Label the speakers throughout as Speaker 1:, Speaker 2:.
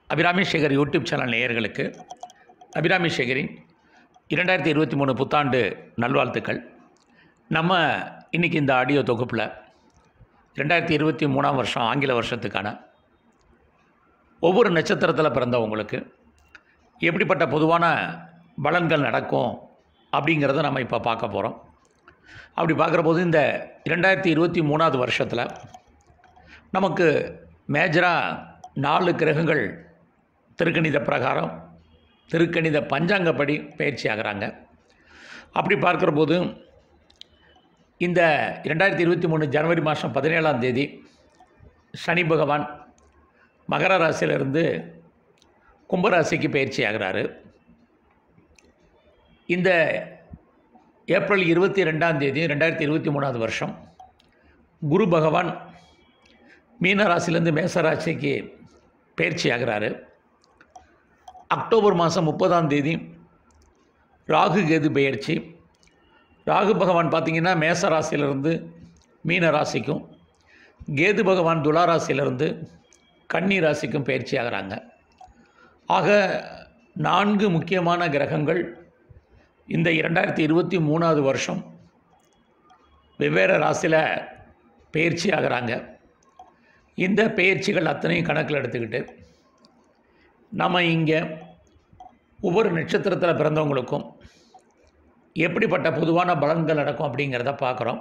Speaker 1: Abirami Sekar YouTube channel நேயர்களுக்கு அபிராமி சேகரின் இரண்டாயிரத்தி இருபத்தி மூணு புத்தாண்டு நல்வாழ்த்துக்கள் நம்ம இன்றைக்கி இந்த ஆடியோ தொகுப்பில் ரெண்டாயிரத்தி இருபத்தி மூணாம் வருஷம் ஆங்கில வருஷத்துக்கான ஒவ்வொரு நட்சத்திரத்தில் பிறந்தவங்களுக்கு எப்படிப்பட்ட பொதுவான பலன்கள் நடக்கும் அப்படிங்கிறத நம்ம இப்போ பார்க்க போகிறோம் அப்படி பார்க்குற போது இந்த இரண்டாயிரத்தி இருபத்தி மூணாவது வருஷத்தில் நமக்கு மேஜராக நாலு கிரகங்கள் திருக்கணித பிரகாரம் திருக்கணித பஞ்சாங்கப்படி பயிற்சி ஆகிறாங்க அப்படி பார்க்குற போது இந்த இரண்டாயிரத்தி இருபத்தி மூணு ஜனவரி மாதம் பதினேழாம் தேதி சனி பகவான் மகர ராசியிலிருந்து கும்பராசிக்கு பயிற்சி ஆகிறாரு இந்த ஏப்ரல் இருபத்தி ரெண்டாம் தேதி ரெண்டாயிரத்தி இருபத்தி மூணாவது வருஷம் குரு பகவான் மீன ராசியிலேருந்து மேச ராசிக்கு பயிற்சி ஆகிறாரு அக்டோபர் மாதம் முப்பதாம் தேதி ராகு கேது பெயர்ச்சி ராகு பகவான் பார்த்திங்கன்னா மேச ராசியிலிருந்து மீன ராசிக்கும் கேது பகவான் துலா ராசியிலிருந்து கன்னி ராசிக்கும் பயிற்சி ஆகிறாங்க ஆக நான்கு முக்கியமான கிரகங்கள் இந்த இரண்டாயிரத்தி இருபத்தி மூணாவது வருஷம் வெவ்வேறு ராசியில் பயிற்சி ஆகிறாங்க இந்த பயிற்சிகள் அத்தனையும் கணக்கில் எடுத்துக்கிட்டு நம்ம இங்கே ஒவ்வொரு நட்சத்திரத்தில் பிறந்தவங்களுக்கும் எப்படிப்பட்ட பொதுவான பலன்கள் நடக்கும் அப்படிங்கிறத பார்க்குறோம்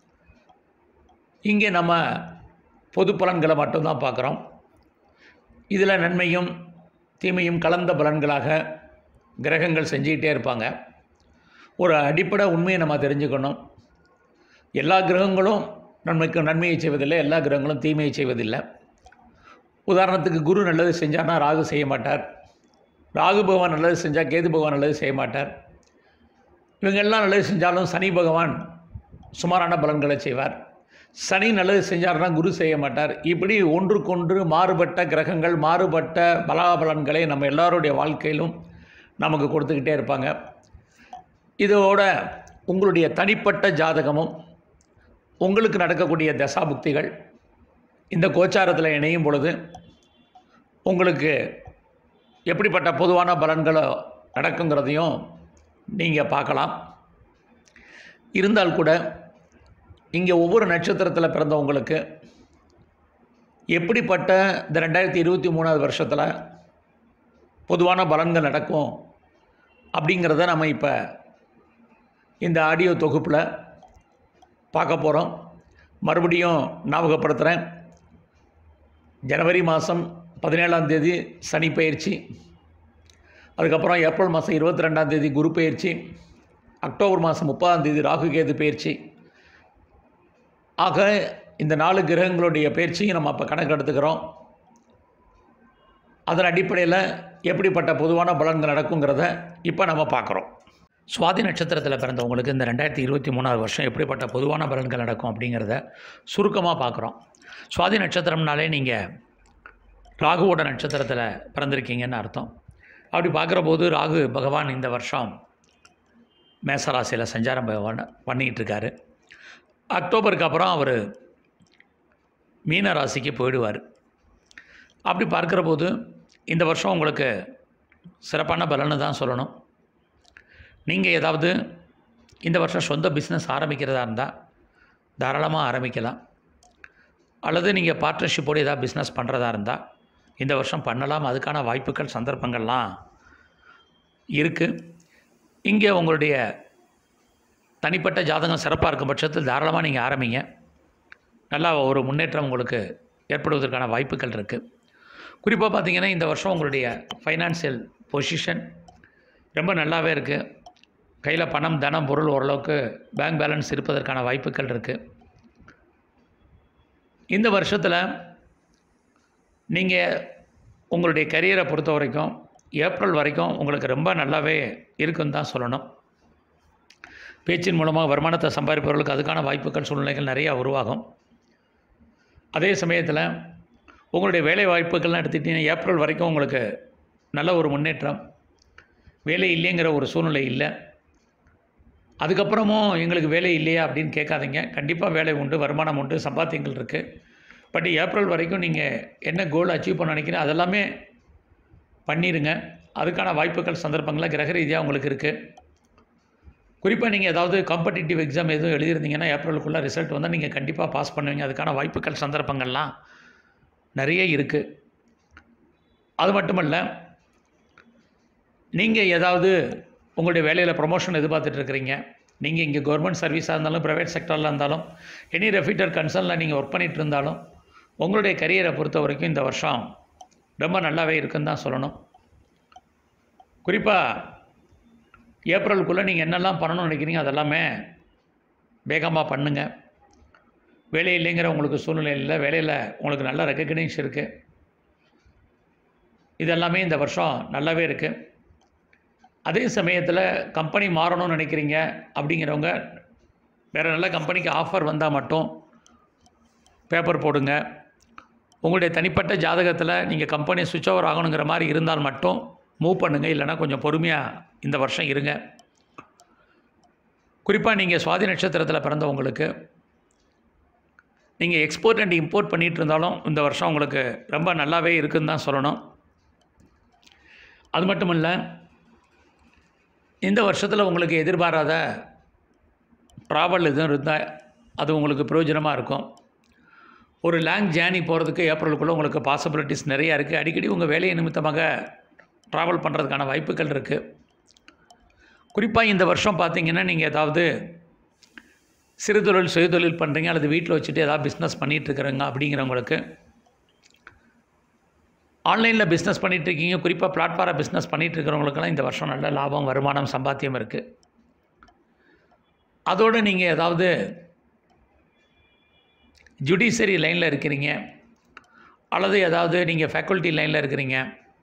Speaker 1: இங்கே நம்ம பொது பலன்களை மட்டும்தான் பார்க்குறோம் இதில் நன்மையும் தீமையும் கலந்த பலன்களாக கிரகங்கள் செஞ்சுக்கிட்டே இருப்பாங்க ஒரு அடிப்படை உண்மையை நம்ம தெரிஞ்சுக்கணும் எல்லா கிரகங்களும் நன்மைக்கு நன்மையை செய்வதில்லை எல்லா கிரகங்களும் தீமையை செய்வதில்லை உதாரணத்துக்கு குரு நல்லது செஞ்சார்னா ராகு செய்ய மாட்டார் ராகு பகவான் நல்லது செஞ்சால் கேது பகவான் நல்லது செய்ய மாட்டார் இவங்க எல்லாம் நல்லது செஞ்சாலும் சனி பகவான் சுமாரான பலன்களை செய்வார் சனி நல்லது செஞ்சார்னா குரு செய்ய மாட்டார் இப்படி ஒன்றுக்கொன்று மாறுபட்ட கிரகங்கள் மாறுபட்ட பலாபலன்களை நம்ம எல்லாருடைய வாழ்க்கையிலும் நமக்கு கொடுத்துக்கிட்டே இருப்பாங்க இதோட உங்களுடைய தனிப்பட்ட ஜாதகமும் உங்களுக்கு நடக்கக்கூடிய தசாபுக்திகள் இந்த கோச்சாரத்தில் இணையும் பொழுது உங்களுக்கு எப்படிப்பட்ட பொதுவான பலன்களோ நடக்குங்கிறதையும் நீங்கள் பார்க்கலாம் இருந்தால் கூட இங்கே ஒவ்வொரு நட்சத்திரத்தில் பிறந்தவங்களுக்கு எப்படிப்பட்ட இந்த ரெண்டாயிரத்தி இருபத்தி மூணாவது வருஷத்தில் பொதுவான பலன்கள் நடக்கும் அப்படிங்கிறத நம்ம இப்போ இந்த ஆடியோ தொகுப்பில் பார்க்க போகிறோம் மறுபடியும் ஞாபகப்படுத்துகிறேன் ஜனவரி மாதம் பதினேழாம் தேதி சனி பயிற்சி அதுக்கப்புறம் ஏப்ரல் மாதம் இருபத்தி ரெண்டாம் தேதி குரு பயிற்சி அக்டோபர் மாதம் முப்பதாம் தேதி ராகு கேது பயிற்சி ஆக இந்த நாலு கிரகங்களுடைய பயிற்சியும் நம்ம அப்போ கணக்கு எடுத்துக்கிறோம் அதன் அடிப்படையில் எப்படிப்பட்ட பொதுவான பலன்கள் நடக்குங்கிறத இப்போ நம்ம பார்க்குறோம் சுவாதி நட்சத்திரத்தில் பிறந்தவங்களுக்கு இந்த ரெண்டாயிரத்தி இருபத்தி மூணாவது வருஷம் எப்படிப்பட்ட பொதுவான பலன்கள் நடக்கும் அப்படிங்கிறத சுருக்கமாக பார்க்குறோம் சுவாதி நட்சத்திரம்னாலே நீங்கள் ராகுவோட நட்சத்திரத்தில் பிறந்திருக்கீங்கன்னு அர்த்தம் அப்படி பார்க்குற போது ராகு பகவான் இந்த வருஷம் மேசராசியில் சஞ்சாரம் பகவான் பண்ணிக்கிட்டு இருக்காரு அக்டோபருக்கு அப்புறம் அவர் மீன ராசிக்கு போயிடுவார் அப்படி பார்க்குற போது இந்த வருஷம் உங்களுக்கு சிறப்பான பலன்னு தான் சொல்லணும் நீங்கள் ஏதாவது இந்த வருஷம் சொந்த பிஸ்னஸ் ஆரம்பிக்கிறதா இருந்தால் தாராளமாக ஆரம்பிக்கலாம் அல்லது நீங்கள் பார்ட்னர்ஷிப்போடு ஏதாவது பிஸ்னஸ் பண்ணுறதா இருந்தால் இந்த வருஷம் பண்ணலாம் அதுக்கான வாய்ப்புகள் சந்தர்ப்பங்கள்லாம் இருக்குது இங்கே உங்களுடைய தனிப்பட்ட ஜாதகம் சிறப்பாக இருக்கும் பட்சத்தில் தாராளமாக நீங்கள் ஆரம்பிங்க நல்லா ஒரு முன்னேற்றம் உங்களுக்கு ஏற்படுவதற்கான வாய்ப்புகள் இருக்குது குறிப்பாக பார்த்தீங்கன்னா இந்த வருஷம் உங்களுடைய ஃபைனான்சியல் பொசிஷன் ரொம்ப நல்லாவே இருக்குது கையில் பணம் தனம் பொருள் ஓரளவுக்கு பேங்க் பேலன்ஸ் இருப்பதற்கான வாய்ப்புகள் இருக்குது இந்த வருஷத்தில் நீங்கள் உங்களுடைய கரியரை பொறுத்த வரைக்கும் ஏப்ரல் வரைக்கும் உங்களுக்கு ரொம்ப நல்லாவே இருக்குன்னு தான் சொல்லணும் பேச்சின் மூலமாக வருமானத்தை சம்பாதிப்பவர்களுக்கு அதுக்கான வாய்ப்புகள் சூழ்நிலைகள் நிறையா உருவாகும் அதே சமயத்தில் உங்களுடைய வேலை வாய்ப்புகள்லாம் எடுத்துக்கிட்டிங்கன்னா ஏப்ரல் வரைக்கும் உங்களுக்கு நல்ல ஒரு முன்னேற்றம் வேலை இல்லைங்கிற ஒரு சூழ்நிலை இல்லை அதுக்கப்புறமும் எங்களுக்கு வேலை இல்லையா அப்படின்னு கேட்காதீங்க கண்டிப்பாக வேலை உண்டு வருமானம் உண்டு சம்பாத்தியங்கள் இருக்குது பட் ஏப்ரல் வரைக்கும் நீங்கள் என்ன கோல் அச்சீவ் பண்ண நினைக்கிறீங்க அதெல்லாமே பண்ணிடுங்க அதுக்கான வாய்ப்புகள் சந்தர்ப்பங்கள்லாம் கிரக ரீதியாக உங்களுக்கு இருக்குது குறிப்பாக நீங்கள் ஏதாவது காம்படிட்டிவ் எக்ஸாம் எதுவும் எழுதியிருந்தீங்கன்னா ஏப்ரலுக்குள்ளே ரிசல்ட் வந்தால் நீங்கள் கண்டிப்பாக பாஸ் பண்ணுவீங்க அதுக்கான வாய்ப்புகள் சந்தர்ப்பங்கள்லாம் நிறைய இருக்குது அது மட்டுமல்ல நீங்கள் ஏதாவது உங்களுடைய வேலையில் ப்ரொமோஷன் எதிர்பார்த்துட்டு இருக்கிறீங்க நீங்கள் இங்கே கவர்மெண்ட் சர்வீஸாக இருந்தாலும் ப்ரைவேட் செக்டரில் இருந்தாலும் எனி ரெஃபிட்டர் கன்சர்னில் நீங்கள் ஒர்க் பண்ணிகிட்டு இருந்தாலும் உங்களுடைய கரியரை பொறுத்த வரைக்கும் இந்த வருஷம் ரொம்ப நல்லாவே இருக்குன்னு தான் சொல்லணும் குறிப்பாக ஏப்ரலுக்குள்ளே நீங்கள் என்னெல்லாம் பண்ணணும்னு நினைக்கிறீங்க அதெல்லாமே வேகமாக பண்ணுங்கள் வேலை இல்லைங்கிற உங்களுக்கு சூழ்நிலை இல்லை வேலையில் உங்களுக்கு நல்ல ரெக்கக்னைஸ் இருக்குது இதெல்லாமே இந்த வருஷம் நல்லாவே இருக்குது அதே சமயத்தில் கம்பெனி மாறணும்னு நினைக்கிறீங்க அப்படிங்கிறவங்க வேறு நல்ல கம்பெனிக்கு ஆஃபர் வந்தால் மட்டும் பேப்பர் போடுங்க உங்களுடைய தனிப்பட்ட ஜாதகத்தில் நீங்கள் கம்பெனி சுவிட்ச் ஓவர் ஆகணுங்கிற மாதிரி இருந்தால் மட்டும் மூவ் பண்ணுங்கள் இல்லைனா கொஞ்சம் பொறுமையாக இந்த வருஷம் இருங்க குறிப்பாக நீங்கள் சுவாதி நட்சத்திரத்தில் பிறந்தவங்களுக்கு நீங்கள் எக்ஸ்போர்ட் அண்ட் இம்போர்ட் பண்ணிகிட்டு இருந்தாலும் இந்த வருஷம் உங்களுக்கு ரொம்ப நல்லாவே இருக்குன்னு தான் சொல்லணும் அது மட்டும் இல்லை இந்த வருஷத்தில் உங்களுக்கு எதிர்பாராத ட்ராவல் எதுவும் இருந்தால் அது உங்களுக்கு பிரயோஜனமாக இருக்கும் ஒரு லாங் ஜேர்னி போகிறதுக்கு ஏப்ரலுக்குள்ளே உங்களுக்கு பாசிபிலிட்டிஸ் நிறையா இருக்குது அடிக்கடி உங்கள் வேலையை நிமித்தமாக ட்ராவல் பண்ணுறதுக்கான வாய்ப்புகள் இருக்குது குறிப்பாக இந்த வருஷம் பார்த்தீங்கன்னா நீங்கள் ஏதாவது சிறுதொழில் சுயதொழில் பண்ணுறீங்க அல்லது வீட்டில் வச்சுட்டு ஏதாவது பிஸ்னஸ் பண்ணிகிட்ருக்குறீங்க அப்படிங்கிறவங்களுக்கு ஆன்லைனில் பிஸ்னஸ் பண்ணிகிட்ருக்கீங்க குறிப்பாக பிளாட்ஃபார பிஸ்னஸ் பண்ணிகிட்ருக்கிறவங்களுக்கெல்லாம் இந்த வருஷம் நல்ல லாபம் வருமானம் சம்பாத்தியம் இருக்குது அதோடு நீங்கள் ஏதாவது ஜுடிஷரி லைனில் இருக்கிறீங்க அல்லது ஏதாவது நீங்கள் ஃபேக்கல்ட்டி லைனில் இருக்கிறீங்க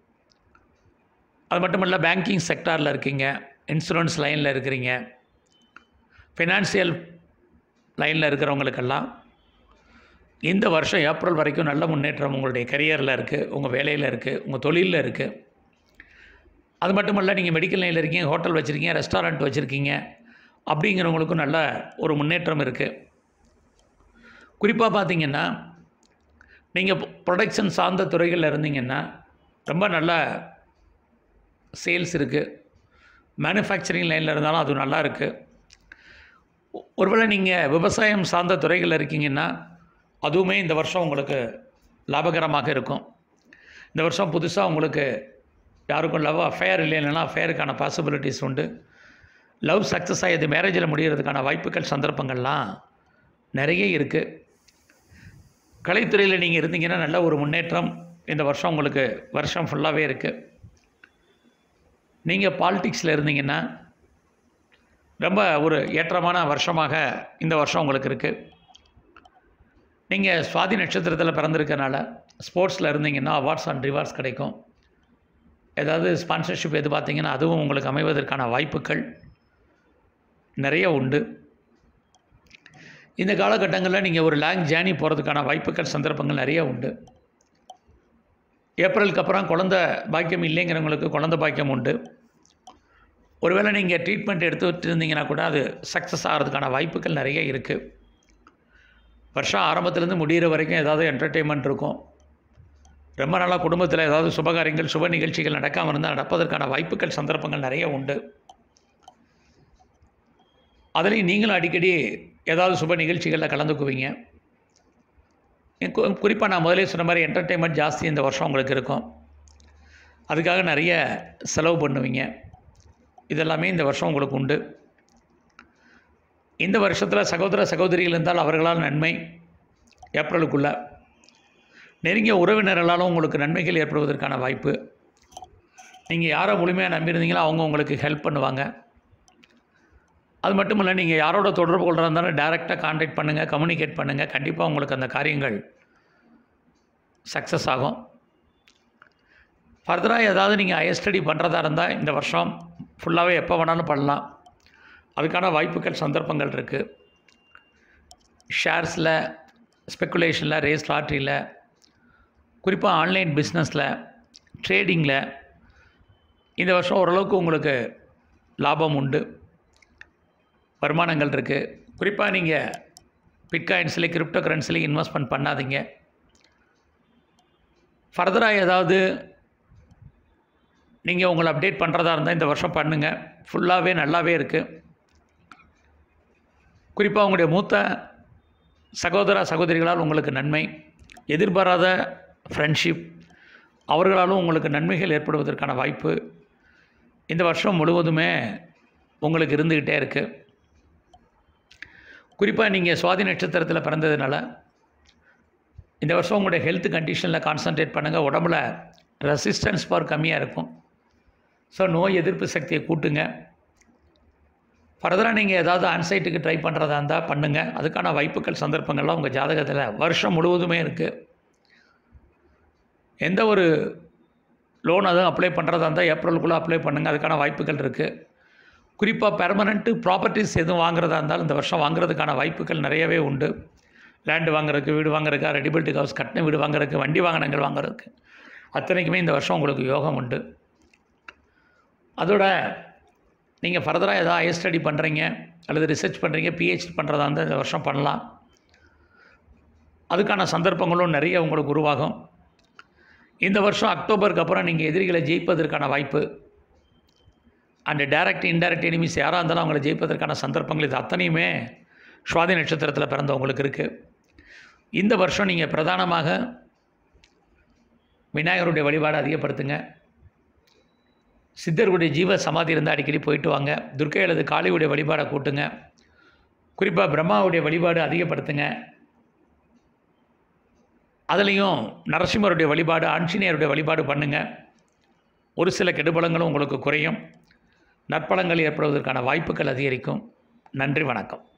Speaker 1: அது மட்டும் இல்லை பேங்கிங் செக்டாரில் இருக்கீங்க இன்சூரன்ஸ் லைனில் இருக்கிறீங்க ஃபினான்சியல் லைனில் இருக்கிறவங்களுக்கெல்லாம் இந்த வருஷம் ஏப்ரல் வரைக்கும் நல்ல முன்னேற்றம் உங்களுடைய கரியரில் இருக்குது உங்கள் வேலையில் இருக்குது உங்கள் தொழிலில் இருக்குது அது மட்டும் இல்லை நீங்கள் மெடிக்கல் லைனில் இருக்கீங்க ஹோட்டல் வச்சுருக்கீங்க ரெஸ்டாரண்ட் வச்சுருக்கீங்க அப்படிங்கிறவங்களுக்கும் நல்ல ஒரு முன்னேற்றம் இருக்குது குறிப்பாக பார்த்தீங்கன்னா நீங்கள் ப்ரொடக்ஷன் சார்ந்த துறைகளில் இருந்தீங்கன்னா ரொம்ப நல்ல சேல்ஸ் இருக்குது மேனுஃபேக்சரிங் லைனில் இருந்தாலும் அது நல்லா இருக்குது ஒருவேளை நீங்கள் விவசாயம் சார்ந்த துறைகளில் இருக்கீங்கன்னா அதுவுமே இந்த வருஷம் உங்களுக்கு லாபகரமாக இருக்கும் இந்த வருஷம் புதுசாக உங்களுக்கு யாருக்கும் லவ் அஃபேர் இல்லைன்னா அஃபேருக்கான பாசிபிலிட்டிஸ் உண்டு லவ் சக்ஸஸ் ஆகி அது மேரேஜில் முடிகிறதுக்கான வாய்ப்புகள் சந்தர்ப்பங்கள்லாம் நிறைய இருக்குது கலைத்துறையில் நீங்கள் இருந்தீங்கன்னா நல்ல ஒரு முன்னேற்றம் இந்த வருஷம் உங்களுக்கு வருஷம் ஃபுல்லாகவே இருக்குது நீங்கள் பாலிடிக்ஸில் இருந்தீங்கன்னா ரொம்ப ஒரு ஏற்றமான வருஷமாக இந்த வருஷம் உங்களுக்கு இருக்குது நீங்கள் சுவாதி நட்சத்திரத்தில் பிறந்திருக்கனால ஸ்போர்ட்ஸில் இருந்தீங்கன்னா அவார்ட்ஸ் அண்ட் ரிவார்ட்ஸ் கிடைக்கும் ஏதாவது ஸ்பான்சர்ஷிப் எது பார்த்தீங்கன்னா அதுவும் உங்களுக்கு அமைவதற்கான வாய்ப்புகள் நிறைய உண்டு இந்த காலகட்டங்களில் நீங்கள் ஒரு லாங் ஜேர்னி போகிறதுக்கான வாய்ப்புகள் சந்தர்ப்பங்கள் நிறைய உண்டு ஏப்ரலுக்கு அப்புறம் குழந்த பாக்கியம் இல்லைங்கிறவங்களுக்கு குழந்த பாக்கியம் உண்டு ஒருவேளை நீங்கள் ட்ரீட்மெண்ட் எடுத்துகிட்டு இருந்தீங்கன்னா கூட அது சக்ஸஸ் ஆகிறதுக்கான வாய்ப்புகள் நிறைய இருக்குது வருஷம் ஆரம்பத்துலேருந்து முடிகிற வரைக்கும் ஏதாவது என்டர்டெயின்மெண்ட் இருக்கும் ரொம்ப நாளாக குடும்பத்தில் ஏதாவது சுபகாரியங்கள் சுப நிகழ்ச்சிகள் நடக்காமல் இருந்தால் நடப்பதற்கான வாய்ப்புகள் சந்தர்ப்பங்கள் நிறைய உண்டு அதுலேயும் நீங்களும் அடிக்கடி ஏதாவது சுப நிகழ்ச்சிகளில் கலந்துக்குவீங்க குறிப்பாக நான் முதலே சொன்ன மாதிரி என்டர்டெயின்மெண்ட் ஜாஸ்தி இந்த வருஷம் உங்களுக்கு இருக்கும் அதுக்காக நிறைய செலவு பண்ணுவீங்க இதெல்லாமே இந்த வருஷம் உங்களுக்கு உண்டு இந்த வருஷத்தில் சகோதர சகோதரிகள் இருந்தால் அவர்களால் நன்மை ஏப்ரலுக்குள்ளே நெருங்கிய உறவினர்களாலும் உங்களுக்கு நன்மைகள் ஏற்படுவதற்கான வாய்ப்பு நீங்கள் யாரை முழுமையாக நம்பியிருந்தீங்களோ அவங்க உங்களுக்கு ஹெல்ப் பண்ணுவாங்க அது மட்டும் இல்லை நீங்கள் யாரோட தொடர்பு கொள்கிறதா இருந்தாலும் டேரெக்டாக காண்டாக்ட் பண்ணுங்கள் கம்யூனிகேட் பண்ணுங்கள் கண்டிப்பாக உங்களுக்கு அந்த காரியங்கள் சக்ஸஸ் ஆகும் ஃபர்தராக ஏதாவது நீங்கள் ஹையர் ஸ்டடி பண்ணுறதா இருந்தால் இந்த வருஷம் ஃபுல்லாகவே எப்போ வேணாலும் பண்ணலாம் அதுக்கான வாய்ப்புகள் சந்தர்ப்பங்கள் இருக்குது ஷேர்ஸில் ஸ்பெக்குலேஷனில் ரேஸ் லாட்ரியில் குறிப்பாக ஆன்லைன் பிஸ்னஸில் ட்ரேடிங்கில் இந்த வருஷம் ஓரளவுக்கு உங்களுக்கு லாபம் உண்டு வருமானங்கள் இருக்குது குறிப்பாக நீங்கள் பிட்காயின்ஸ்லேயும் கிரிப்டோ கரன்சிலையும் இன்வெஸ்ட்மெண்ட் பண்ணாதீங்க ஃபர்தராக ஏதாவது நீங்கள் உங்களை அப்டேட் பண்ணுறதா இருந்தால் இந்த வருஷம் பண்ணுங்கள் ஃபுல்லாகவே நல்லாவே இருக்குது குறிப்பாக உங்களுடைய மூத்த சகோதர சகோதரிகளால் உங்களுக்கு நன்மை எதிர்பாராத ஃப்ரெண்ட்ஷிப் அவர்களாலும் உங்களுக்கு நன்மைகள் ஏற்படுவதற்கான வாய்ப்பு இந்த வருஷம் முழுவதுமே உங்களுக்கு இருந்துக்கிட்டே இருக்குது குறிப்பாக நீங்கள் சுவாதி நட்சத்திரத்தில் பிறந்ததுனால இந்த வருஷம் உங்களுடைய ஹெல்த் கண்டிஷனில் கான்சன்ட்ரேட் பண்ணுங்கள் உடம்புல ரெசிஸ்டன்ஸ் பவர் கம்மியாக இருக்கும் ஸோ நோய் எதிர்ப்பு சக்தியை கூட்டுங்க ஃபர்தராக நீங்கள் ஏதாவது ஆன்சைட்டுக்கு ட்ரை பண்ணுறதா இருந்தால் பண்ணுங்கள் அதுக்கான வாய்ப்புகள் சந்தர்ப்பங்கள்லாம் உங்கள் ஜாதகத்தில் வருஷம் முழுவதுமே இருக்குது எந்த ஒரு லோன் அதுவும் அப்ளை பண்ணுறதா இருந்தால் ஏப்ரலுக்குள்ளே அப்ளை பண்ணுங்கள் அதுக்கான வாய்ப்புகள் இருக்குது குறிப்பாக பெர்மனண்ட்டு ப்ராப்பர்ட்டிஸ் எதுவும் வாங்குறதா இருந்தாலும் இந்த வருஷம் வாங்குறதுக்கான வாய்ப்புகள் நிறையவே உண்டு லேண்டு வாங்குறதுக்கு வீடு வாங்குறதுக்கு ரெடிபிலிட்டி ஹவுஸ் கட்டின வீடு வாங்குறதுக்கு வண்டி வாகனங்கள் வாங்குறதுக்கு அத்தனைக்குமே இந்த வருஷம் உங்களுக்கு யோகம் உண்டு அதோட நீங்கள் ஃபர்தராக ஏதாவது ஹையர் ஸ்டடி பண்ணுறீங்க அல்லது ரிசர்ச் பண்ணுறீங்க பிஹெச்டி பண்ணுறதா இருந்தால் இந்த வருஷம் பண்ணலாம் அதுக்கான சந்தர்ப்பங்களும் நிறைய உங்களுக்கு உருவாகும் இந்த வருஷம் அக்டோபருக்கு அப்புறம் நீங்கள் எதிரிகளை ஜெயிப்பதற்கான வாய்ப்பு அண்ட் டைரக்ட் இன்டைரக்ட் எனிமிஸ் யாராக இருந்தாலும் அவங்கள ஜெயிப்பதற்கான சந்தர்ப்பங்கள் இது அத்தனையுமே சுவாதி நட்சத்திரத்தில் பிறந்தவங்களுக்கு இருக்குது இந்த வருஷம் நீங்கள் பிரதானமாக விநாயகருடைய வழிபாடு அதிகப்படுத்துங்க சித்தர்களுடைய ஜீவ சமாதி இருந்தால் அடிக்கடி போயிட்டு வாங்க துர்க்கை அல்லது காளியுடைய வழிபாடை கூட்டுங்க குறிப்பாக பிரம்மாவுடைய வழிபாடு அதிகப்படுத்துங்க அதுலேயும் நரசிம்மருடைய வழிபாடு ஆஞ்சநேயருடைய வழிபாடு பண்ணுங்கள் ஒரு சில கெடுபலங்களும் உங்களுக்கு குறையும் நற்பலங்கள் ஏற்படுவதற்கான வாய்ப்புகள் அதிகரிக்கும் நன்றி வணக்கம்